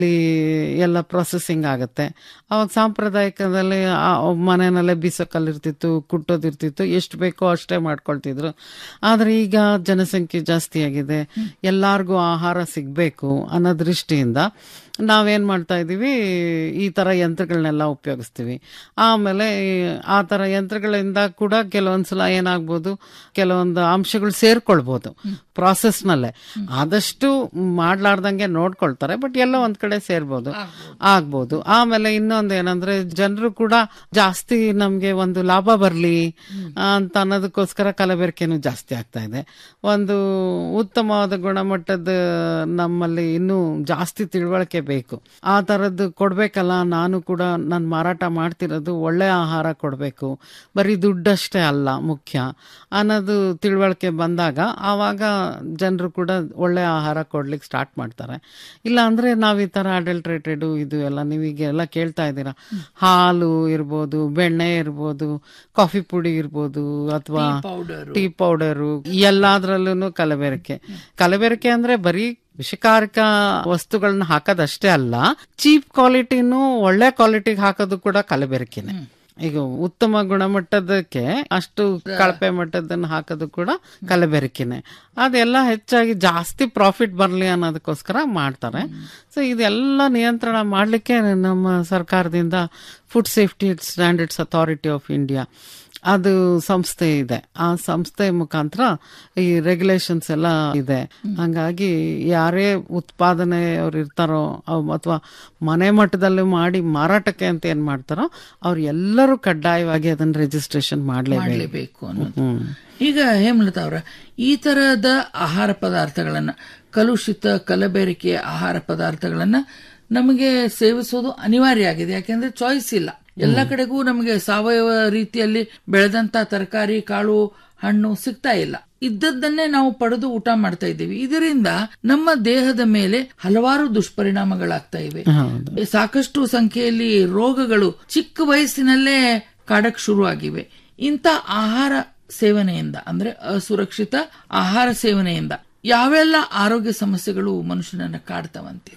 ಇಲ್ಲಿ ಎಲ್ಲ ಪ್ರೊಸೆಸಿಂಗ್ ಆಗುತ್ತೆ ಅವಾಗ ಸಾಂಪ್ರದಾಯಿಕದಲ್ಲಿ ಆ ಮನೆಯಲ್ಲೇ ಬೀಸೋ ಕಲ್ಲಿರ್ತಿತ್ತು ಕುಟ್ಟೋದಿರ್ತಿತ್ತು ಎಷ್ಟು ಬೇಕೋ ಅಷ್ಟೇ ಮಾಡ್ಕೊಳ್ತಿದ್ರು ಆದ್ರೆ ಈಗ ಜನಸಂಖ್ಯೆ ಜಾಸ್ತಿ ಆಗಿದೆ ಎಲ್ಲಾರ್ಗೂ ಆಹಾರ ಸಿಗ್ಬೇಕು ಅನ್ನೋ ದೃಷ್ಟಿಯಿಂದ ನಾವೇನ್ ಮಾಡ್ತಾ ಇದೀವಿ ಈ ತರ ಯಂತ್ರಗಳನ್ನೆಲ್ಲ ಉಪಯೋಗಿಸ್ತೀವಿ ಆಮೇಲೆ ಆ ತರ ಯಂತ್ರಗಳಿಂದ ಕೂಡ ಕೆಲವೊಂದ್ಸಲ ಏನಾಗ್ಬೋದು ಕೆಲವೊಂದು ಅಂಶಗಳು ಸೇರ್ಕೊಳ್ಬೋದು ಪ್ರಾಸೆಸ್ನಲ್ಲೇ ಆದಷ್ಟು ಮಾಡ್ಲಾರ್ದಂಗೆ ನೋಡ್ಕೊಳ್ತಾರೆ ಬಟ್ ಎಲ್ಲ ಒಂದ್ ಕಡೆ ಸೇರ್ಬೋದು ಆಗ್ಬೋದು ಆಮೇಲೆ ಇನ್ನೊಂದು ಏನಂದ್ರೆ ಜನರು ಕೂಡ ಜಾಸ್ತಿ ನಮ್ಗೆ ಒಂದು ಲಾಭ ಬರ್ಲಿ ಅಂತ ಅನ್ನೋದಕ್ಕೋಸ್ಕರ ಕಲಬೆರಕೆನೂ ಜಾಸ್ತಿ ಆಗ್ತಾ ಇದೆ ಒಂದು ಉತ್ತಮವಾದ ಗುಣಮಟ್ಟದ ನಮ್ಮಲ್ಲಿ ಇನ್ನೂ ಜಾಸ್ತಿ ತಿಳುವಳಿಕೆ ಬೇಕು ಆ ತರದ್ದು ಕೊಡ್ಬೇಕಲ್ಲ ನಾನು ಕೂಡ ನಾನು ಮಾರಾಟ ಮಾಡ್ತಿರೋದು ಒಳ್ಳೆ ಆಹಾರ ಕೊಡಬೇಕು ಬರೀ ದುಡ್ಡಷ್ಟೇ ಅಲ್ಲ ಮುಖ್ಯ ಅನ್ನೋದು ತಿಳುವಳಿಕೆ ಬಂದಾಗ ಆವಾಗ ಜನರು ಕೂಡ ಒಳ್ಳೆ ಆಹಾರ ಕೊಡ್ಲಿಕ್ಕೆ ಸ್ಟಾರ್ಟ್ ಮಾಡ್ತಾರೆ ಇಲ್ಲ ಅಂದ್ರೆ ನಾವ್ ಈ ತರ ಅಡಲ್ಟ್ರೇಟೆಡ್ ಇದು ಎಲ್ಲ ನೀವೀಗೆಲ್ಲ ಕೇಳ್ತಾ ಇದ್ದೀರಾ ಹಾಲು ಇರ್ಬೋದು ಬೆಣ್ಣೆ ಇರ್ಬೋದು ಕಾಫಿ ಪುಡಿ ಇರ್ಬೋದು ಅಥವಾ ಟೀ ಪೌಡರು ಎಲ್ಲಾದ್ರಲ್ಲೂ ಕಲಬೆರಕೆ ಕಲಬೆರಕೆ ಅಂದ್ರೆ ಬರೀ ವಿಷಕಾರಕ ವಸ್ತುಗಳನ್ನ ಹಾಕೋದಷ್ಟೇ ಅಲ್ಲ ಚೀಪ್ ಕ್ವಾಲಿಟಿನೂ ಒಳ್ಳೆ ಕ್ವಾಲಿಟಿಗೆ ಹಾಕೋದು ಕೂಡ ಕಲಬೆರಕೆನೆ ಈಗ ಉತ್ತಮ ಗುಣಮಟ್ಟದಕ್ಕೆ ಅಷ್ಟು ಕಳಪೆ ಮಟ್ಟದನ್ನ ಹಾಕೋದು ಕೂಡ ಕಲಬೆರಕೆನೆ ಅದೆಲ್ಲ ಹೆಚ್ಚಾಗಿ ಜಾಸ್ತಿ ಪ್ರಾಫಿಟ್ ಬರಲಿ ಅನ್ನೋದಕ್ಕೋಸ್ಕರ ಮಾಡ್ತಾರೆ ಸೊ ಇದೆಲ್ಲ ನಿಯಂತ್ರಣ ಮಾಡಲಿಕ್ಕೆ ನಮ್ಮ ಸರ್ಕಾರದಿಂದ food safety standards authority of India ಅದು ಸಂಸ್ಥೆ ಇದೆ ಆ ಸಂಸ್ಥೆ ಮುಖಾಂತರ ಈ ರೆಗ್ಯುಲೇಷನ್ಸ್ ಎಲ್ಲ ಇದೆ ಹಂಗಾಗಿ ಯಾರೇ ಉತ್ಪಾದನೆ ಅವ್ರು ಇರ್ತಾರೋ ಅಥವಾ ಮನೆ ಮಟ್ಟದಲ್ಲಿ ಮಾಡಿ ಮಾರಾಟಕ್ಕೆ ಅಂತ ಏನ್ ಮಾಡ್ತಾರೋ ಅವ್ರು ಎಲ್ಲರೂ ಕಡ್ಡಾಯವಾಗಿ ಅದನ್ನ ರಿಜಿಸ್ಟ್ರೇಷನ್ ಮಾಡಲೇಬೇಕು ಮಾಡಲೇಬೇಕು ಅನ್ನೋದು ಈಗ ಹೇಮಲತಾ ಅವರ ಈ ತರಹದ ಆಹಾರ ಪದಾರ್ಥಗಳನ್ನ ಕಲುಷಿತ ಕಲಬೆರಕೆ ಆಹಾರ ಪದಾರ್ಥಗಳನ್ನ ನಮಗೆ ಸೇವಿಸೋದು ಅನಿವಾರ್ಯ ಆಗಿದೆ ಯಾಕೆಂದ್ರೆ ಚಾಯ್ಸ್ ಇಲ್ಲ ಎಲ್ಲ ಕಡೆಗೂ ನಮಗೆ ಸಾವಯವ ರೀತಿಯಲ್ಲಿ ಬೆಳೆದಂತ ತರಕಾರಿ ಕಾಳು ಹಣ್ಣು ಸಿಗ್ತಾ ಇಲ್ಲ ಇದ್ದದ್ದನ್ನೇ ನಾವು ಪಡೆದು ಊಟ ಮಾಡ್ತಾ ಇದ್ದೀವಿ ಇದರಿಂದ ನಮ್ಮ ದೇಹದ ಮೇಲೆ ಹಲವಾರು ದುಷ್ಪರಿಣಾಮಗಳಾಗ್ತಾ ಇವೆ ಸಾಕಷ್ಟು ಸಂಖ್ಯೆಯಲ್ಲಿ ರೋಗಗಳು ಚಿಕ್ಕ ವಯಸ್ಸಿನಲ್ಲೇ ಕಾಡಕ್ ಶುರು ಆಗಿವೆ ಇಂಥ ಆಹಾರ ಸೇವನೆಯಿಂದ ಅಂದ್ರೆ ಅಸುರಕ್ಷಿತ ಆಹಾರ ಸೇವನೆಯಿಂದ ಯಾವೆಲ್ಲ ಆರೋಗ್ಯ ಸಮಸ್ಯೆಗಳು ಮನುಷ್ಯನನ್ನ ಕಾಡ್ತಾವಂತೆ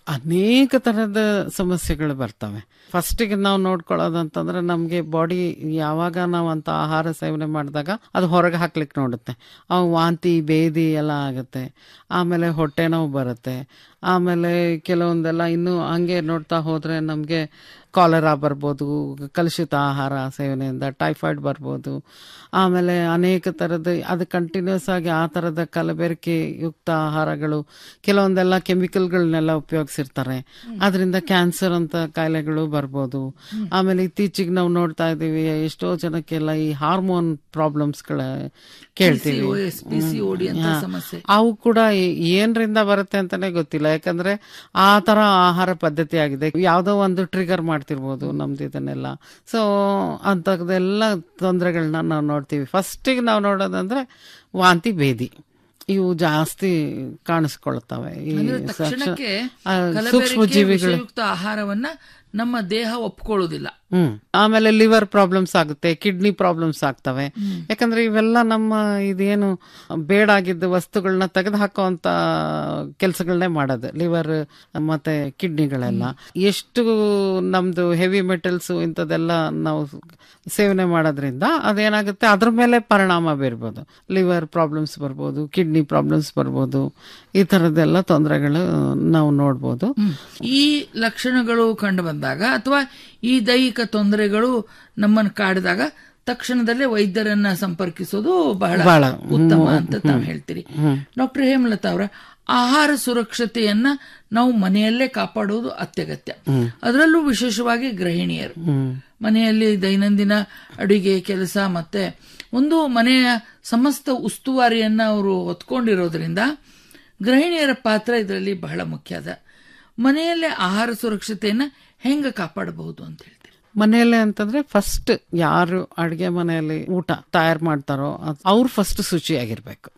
ಅನೇಕ ತರದ ಸಮಸ್ಯೆಗಳು ಬರ್ತವೆ ಫಸ್ಟಿಗೆ ನಾವು ನೋಡ್ಕೊಳ್ಳೋದಂತಂದ್ರೆ ನಮ್ಗೆ ಬಾಡಿ ಯಾವಾಗ ನಾವು ಅಂತ ಆಹಾರ ಸೇವನೆ ಮಾಡಿದಾಗ ಅದು ಹೊರಗೆ ಹಾಕ್ಲಿಕ್ಕೆ ನೋಡುತ್ತೆ ಅವು ವಾಂತಿ ಬೇದಿ ಎಲ್ಲ ಆಗುತ್ತೆ ಆಮೇಲೆ ಹೊಟ್ಟೆ ನೋವು ಬರುತ್ತೆ ಆಮೇಲೆ ಕೆಲವೊಂದೆಲ್ಲ ಇನ್ನು ಹಂಗೆ ನೋಡ್ತಾ ಹೋದ್ರೆ ನಮ್ಗೆ ಕಾಲರಾ ಬರ್ಬೋದು ಕಲುಷಿತ ಆಹಾರ ಸೇವನೆಯಿಂದ ಟೈಫಾಯ್ಡ್ ಬರ್ಬೋದು ಆಮೇಲೆ ಅನೇಕ ತರದ ಅದು ಕಂಟಿನ್ಯೂಸ್ ಆಗಿ ಆ ತರದ ಕಲಬೆರಕೆ ಯುಕ್ತ ಆಹಾರಗಳು ಕೆಲವೊಂದೆಲ್ಲ ಕೆಮಿಕಲ್ಗಳನ್ನೆಲ್ಲ ಉಪಯೋಗಿಸಿರ್ತಾರೆ ಅದರಿಂದ ಕ್ಯಾನ್ಸರ್ ಅಂತ ಕಾಯಿಲೆಗಳು ಬರ್ಬೋದು ಆಮೇಲೆ ಇತ್ತೀಚೆಗೆ ನಾವು ನೋಡ್ತಾ ಇದ್ದೀವಿ ಎಷ್ಟೋ ಜನಕ್ಕೆಲ್ಲ ಈ ಹಾರ್ಮೋನ್ ಪ್ರಾಬ್ಲಮ್ಸ್ಗಳ ಕೇಳ್ತೀವಿ PCOS, PCOD ಅಂತ ಹಾ. ಸಮಸ್ಯೆ. ಅವು ಕೂಡ ಏ- ಏನ್ರಿಂದ ಬರುತ್ತೆ ಅಂತಾನೆ ಗೊತ್ತಿಲ್ಲ ಯಾಕಂದ್ರೆ ಆ ತರ ಆಹಾರ ಪದ್ಧತಿ ಆಗಿದೆ ಯಾವ್ದೋ ಒಂದು ಟ್ರಿಗರ್ ಮಾಡ್ತಿರ್ಬೋದು ನಮ್ದು ಇದನ್ನೆಲ್ಲ ಸೊ ಅಂತದೆಲ್ಲ ತೊಂದರೆಗಳನ್ನ ನಾವು ನೋಡ್ತೀವಿ ಫಸ್ಟಿಗೆ ನಾವು ನೋಡೋದಂದ್ರೆ ವಾಂತಿ ಭೇದಿ ಇವು ಜಾಸ್ತಿ ಕಾಣಿಸ್ಕೊಳ್ತವೆ ಈ ಅಂದ್ರೆ ಸಕ್ಷ- ತಕ್ಷಣಕ್ಕೆ ಆ, ಕಲಬೆರಕೆ ಸೂಕ್ಷ್ಮ ಜೀವಿಗಳು ವಿಷಯುಕ್ತ ಆಹಾರವನ್ನ ನಮ್ಮ ದೇಹ ಒಪ್ಕೊಳ್ಳೋದಿಲ್ಲ ಹ್ಮ್ ಆಮೇಲೆ ಲಿವರ್ ಪ್ರಾಬ್ಲಮ್ಸ್ ಆಗುತ್ತೆ ಕಿಡ್ನಿ ಪ್ರಾಬ್ಲಮ್ಸ್ ಆಗ್ತವೆ ಯಾಕಂದ್ರೆ ಇವೆಲ್ಲ ನಮ್ಮ ಇದೇನು ಬೇಡಾಗಿದ್ದ ವಸ್ತುಗಳನ್ನ ತೆಗೆದು ಹಾಕುವಂತ ಕೆಲಸಗಳನ್ನೇ ಮಾಡೋದು ಲಿವರ್ ಮತ್ತೆ ಕಿಡ್ನಿಗಳೆಲ್ಲ ಎಷ್ಟು ನಮ್ದು ಹೆವಿ ಮೆಟಲ್ಸ್ ಇಂಥದ್ದೆಲ್ಲ ನಾವು ಸೇವನೆ ಮಾಡೋದ್ರಿಂದ ಅದೇನಾಗುತ್ತೆ ಅದ್ರ ಮೇಲೆ ಪರಿಣಾಮ ಬೀರ್ಬೋದು ಲಿವರ್ ಪ್ರಾಬ್ಲಮ್ಸ್ ಬರ್ಬೋದು ಕಿಡ್ನಿ ಪ್ರಾಬ್ಲಮ್ಸ್ ಬರ್ಬೋದು ಈ ತರದ್ದೆಲ್ಲ ತೊಂದರೆಗಳು ನಾವು ನೋಡ್ಬೋದು ಈ ಲಕ್ಷಣಗಳು ಕಂಡು ಬಂದಾಗ ಅಥವಾ ಈ ದೈಹಿಕ ತೊಂದರೆಗಳು ನಮ್ಮನ್ನು ಕಾಡಿದಾಗ ತಕ್ಷಣದಲ್ಲೇ ವೈದ್ಯರನ್ನ ಸಂಪರ್ಕಿಸೋದು ಬಹಳ ಬಹಳ. ಉತ್ತಮ ಹ್ಮ್, ಅಂತ ತಾವು ಹೇಳ್ತೀರಿ ಡಾಕ್ಟರ್ ಹೇಮಲತಾ ಅವರ ಆಹಾರ ಸುರಕ್ಷತೆಯನ್ನ ನಾವು ಮನೆಯಲ್ಲೇ ಕಾಪಾಡುವುದು ಅತ್ಯಗತ್ಯ ಅದರಲ್ಲೂ ವಿಶೇಷವಾಗಿ ಗೃಹಿಣಿಯರು ಮನೆಯಲ್ಲಿ ದೈನಂದಿನ ಅಡುಗೆ ಕೆಲಸ ಮತ್ತೆ ಒಂದು ಮನೆಯ ಸಮಸ್ತ ಉಸ್ತುವಾರಿಯನ್ನ ಅವರು ಹೊತ್ಕೊಂಡಿರೋದ್ರಿಂದ ಗೃಹಿಣಿಯರ ಪಾತ್ರ ಇದರಲ್ಲಿ ಬಹಳ ಮುಖ್ಯ ಅದ ಮನೆಯಲ್ಲೇ ಆಹಾರ ಸುರಕ್ಷತೆಯನ್ನ ಹೆಂಗ ಕಾಪಾಡಬಹುದು ಅಂತ ಹೇಳ್ತೀರಿ ಮನೆಯಲ್ಲೇ ಅಂತಂದ್ರೆ ಫಸ್ಟ್ ಯಾರು ಅಡ್ಗೆ ಮನೆಯಲ್ಲಿ ಊಟ ತಯಾರು ಮಾಡ್ತಾರೋ ಅವ್ರು ಫಸ್ಟ್ ಶುಚಿಯಾಗಿರ್ಬೇಕು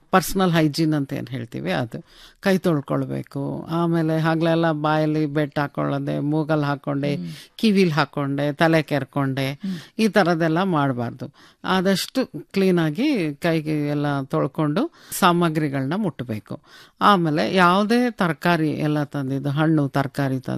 ಪರ್ಸನಲ್ ಹೈಜೀನ್ ಅಂತ ಏನು ಹೇಳ್ತೀವಿ ಅದು ಕೈ ತೊಳ್ಕೊಳ್ಬೇಕು ಆಮೇಲೆ ಹಗಲೆಲ್ಲ ಬಾಯಲ್ಲಿ ಬೆಟ್ ಹಾಕೊಳ್ಳೋದೆ ಮೂಗಲ್ ಹಾಕೊಂಡೆ ಕಿವಿಲ್ ಹಾಕೊಂಡೆ ತಲೆ ಕೆರ್ಕೊಂಡೆ ಈ ಥರದ್ದೆಲ್ಲ ಮಾಡಬಾರ್ದು ಆದಷ್ಟು ಕ್ಲೀನಾಗಿ ಕೈಗೆ ಎಲ್ಲ ತೊಳ್ಕೊಂಡು ಸಾಮಗ್ರಿಗಳನ್ನ ಮುಟ್ಟಬೇಕು ಆಮೇಲೆ ಯಾವುದೇ ತರಕಾರಿ ಎಲ್ಲ ತಂದಿದ್ದು ಹಣ್ಣು ತರಕಾರಿ ತಂದು